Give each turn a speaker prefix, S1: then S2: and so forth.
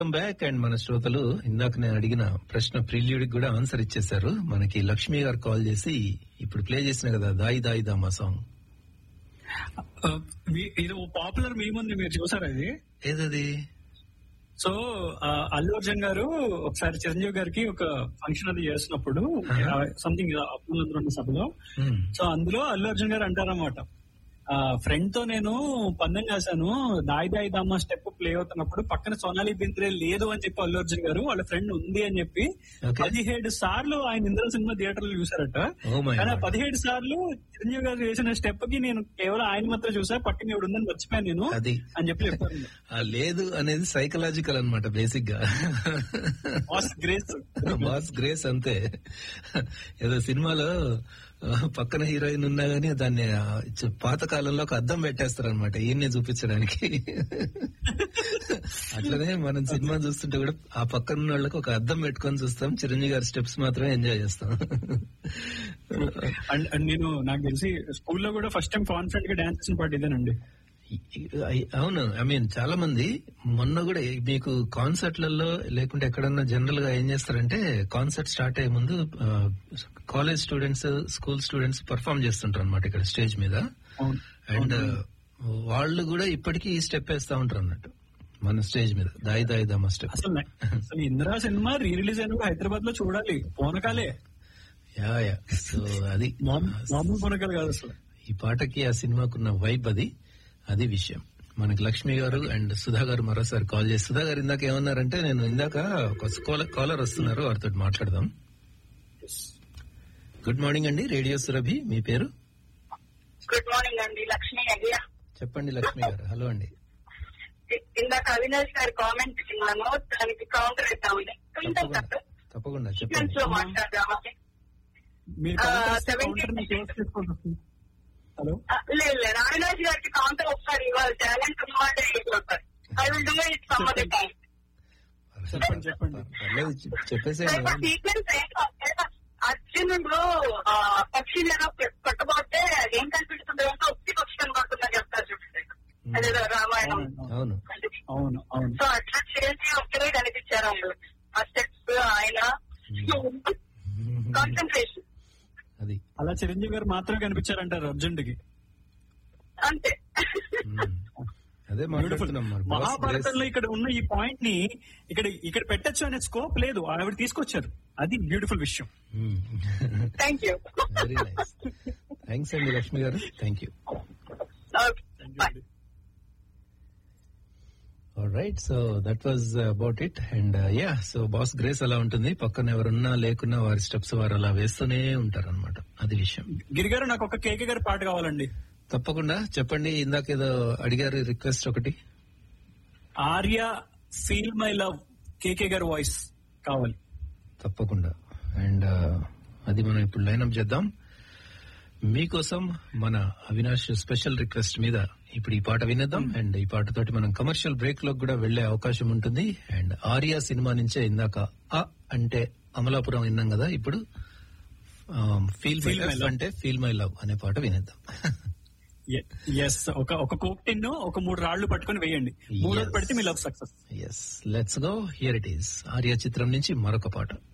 S1: Back and మన శ్రోతలు ఇందాక నేను అడిగిన ప్రశ్న ప్రిల్యూడ్ కూడా ఆన్సర్ ఇచ్చేశారు మనకి లక్ష్మి గారు కాల్ చేసి ఇప్పుడు ప్లే చేసిన కదా దాయి దాయి దామా సాంగ్
S2: ఆ, మీ- ఇది పాపులర్ మీ ముందు మీరు చూసారా ఇది
S1: ఏదది
S2: సో ఆ, అల్లు అర్జున్ గారు ఒకసారి చిరంజీవి గారికి ఒక ఫంక్షన్ అది చేస్తున్నప్పుడు సంథింగ్ అప్పులందరూ సభలో
S1: Hmm.
S2: సో అందులో అల్లు అర్జున్ గారు అంటారన్నమాట ఫ్రెండ్ తో నేను పందెం కాశాను దాయి దాయి దామా స్టెప్ ప్లే అవుతున్నప్పుడు పక్కన సోనాలి బింద్రే లేదు అని చెప్పి అల్లు అర్జున్ గారు వాళ్ళ ఫ్రెండ్ ఉంది అని చెప్పి
S1: Okay.
S2: పదిహేడు సార్లు ఆయన ఇంద్ర సినిమా థియేటర్ లో చూసారట
S1: Oh my
S2: కానీ ఆ
S1: God.
S2: పదిహేడు సార్లు చిరంజీవి గారు వేసిన స్టెప్ కి నేను కేవలం ఆయన మాత్రం చూసా పక్కన ఎవడు ఉందని మర్చిపోయాను నేను
S1: అది
S2: అని చెప్పి చెప్పారు
S1: ఆ లేదు అనేది సైకలాజికల్ అన్నమాట బేసిక్ గా
S2: బాస్ గ్రేస్
S1: బాస్ గ్రేస్ అంతే ఏదో సినిమాలో ఆ, పక్కన హీరోయిన్ ఉన్నా గానీ దాన్ని ఆ, చ- పాత కాలంలో ఒక అద్దం పెట్టేస్తారు అనమాట ఈయన్నే చూపించడానికి అట్లనే మనం సినిమా చూస్తుంటే కూడా ఆ పక్కన ఉన్న వాళ్ళకి ఒక అద్దం పెట్టుకొని చూస్తాం చిరంజీవి గారి స్టెప్స్ మాత్రమే ఎంజాయ్ చేస్తాం
S2: అండ్ అండ్ నేను నాకు తెలిసి స్కూల్లో కూడా ఫస్ట్ టైం కాన్ఫిడెంట్ గా డాన్స్ చేసిన పాట ఇదేనండి
S1: ఐ- అవును ఐ మీన్ చాలా మంది మొన్న కూడా మీకు కాన్సర్ట్లలో లేకుంటే ఎక్కడన్నా జనరల్ గా ఏం చేస్తారంటే కాన్సర్ట్ స్టార్ట్ అయ్యే ముందు college students school students perform చేస్తుంటారు అనమాట ఇక్కడ స్టేజ్ మీద
S2: అవును
S1: అండ్ వాళ్ళు కూడా ఇప్పటికీ ఈ స్టెప్ వేస్తా ఉంటారు అన్నట్టు మన స్టేజ్ మీద దాయి దాయి దమ స్టెప్
S2: అసలు నే- అసలు ఇందిరా సినిమా రీ రిలీజ్ అయిన హైదరాబాద్ లో చూడాలి పోనకాలే
S1: యా యా సో అది
S2: మామూ- మామూలు పోనకాలు కాదు అసలు
S1: ఈ పాటకి ఆ సినిమాకున్న వైబ్ అది అది విషయం మనకి లక్ష్మి గారు అండ్ సుధా గారు మరోసారి కాల్ చేసి సుధా గారు ఇందాక ఏమన్నారంటే నేను ఇందాక ఒక కాలర్ వస్తున్నారు వారితో మాట్లాడదాం గుడ్ మార్నింగ్ అండి రేడియో సురభి మీ పేరు
S3: గుడ్ మార్నింగ్ అండి లక్ష్మి అయ్యా
S1: చెప్పండి లక్ష్మి గారు హలో అండి
S3: ఇందాక అవినాష్ గారి కామెంట్ విన్నాను దానికి కౌంటర్ ఇద్దామని కొంచెం
S1: తప్పకుండా తప్పకుండా చెప్పండి
S3: సెకండ్స్ లో మాట్లాడదామని
S2: మీరు
S3: ఆ,
S2: counter ఇస్తే
S3: seventeen
S2: counter ని close చేసుకోవాల్సి వస్తుంది. హలో
S3: ఆ, లేదు లేదు అవినాష్ గారికి కౌంటర్ ఒకసారి ఇవ్వాలి టాలెంట్ మాట అయిపోతారు I will do it some other time
S2: చెప్పండి, చెప్పండి.
S1: పర్లేదు చె- చెప్పేసేయండి
S3: సీక్వెన్స్ అర్జునుడు ఆ, పక్షి ఏదో పట్టబోతే ఏం కనిపిస్తుంది అంటే ఒత్తి పక్షి కనబడుతుందని చెప్తారు చూడండి అదేదో రామాయణం
S1: అవును
S2: అవును అవును
S3: సో అట్లా చేసి ఒక్కరే కనిపించారు వాళ్ళు ఆ స్టెప్స్ ఆయన కాన్సన్ట్రేషన్
S1: అది
S2: అలా చిరంజీవి గారు మాత్రమే కనిపించారంటారు అర్జునుడికి
S3: అంతే
S1: మ్మ్. అదే మాట్లాడుతున్నాం మరి బాస్
S2: మహాభారతంలో ఇక్కడ ఉన్న ఈ పాయింట్ ని ఇక్కడ ఇక్కడ పెట్టచ్చు అనే స్కోప్ లేదు ఆవిడ తీసుకొచ్చారు అది బ్యూటిఫుల్ విషయం
S3: thank you
S1: very nice thanks అండి Lakshmi garu thank you
S3: bye
S1: right so that was about it and ya so boss grace అలా ఉంటుంది పక్కన ఎవరున్నా లేకున్నా వారి స్టెప్స్ వారు అలా వేస్తూనే ఉంటారు అనమాట అది విషయం
S2: గిరిగారు నాకు ఒక కేకే గారి పాట కావాలండి
S1: తప్పకుండా చెప్పండి ఇందాక ఏదో అడిగారు రిక్వెస్ట్ ఒకటి
S2: Arya feel my love KK గారి వాయిస్ కావాలి
S1: తప్పకుండా అండ్ అది మనం ఇప్పుడు లైన్అప్ చేద్దాం మీకోసం మన అవినాష్ స్పెషల్ రిక్వెస్ట్ మీద ఇప్పుడు ఈ పాట వినేద్దాం అండ్ ఈ పాటతోటి మనం కమర్షియల్ బ్రేక్ లో కూడా వెళ్లే అవకాశం ఉంటుంది అండ్ ఆర్యా సినిమా నుంచే ఇందాక అ అంటే అమలాపురం విన్నాం కదా ఇప్పుడు feel my
S2: Feel My
S1: love
S2: Love.
S1: అంటే ఫీల్ మై లవ్ అనే పాట వినేద్దాం
S2: ఎస్ ఒక ఒక కోక్టిన్ ఒక మూడు రాళ్లు పట్టుకొని వేయండి మూడోది
S1: Yes.
S2: పెడితే మీ love success
S1: yes let's go here it is Arya చిత్రం నుంచి మరొక పాట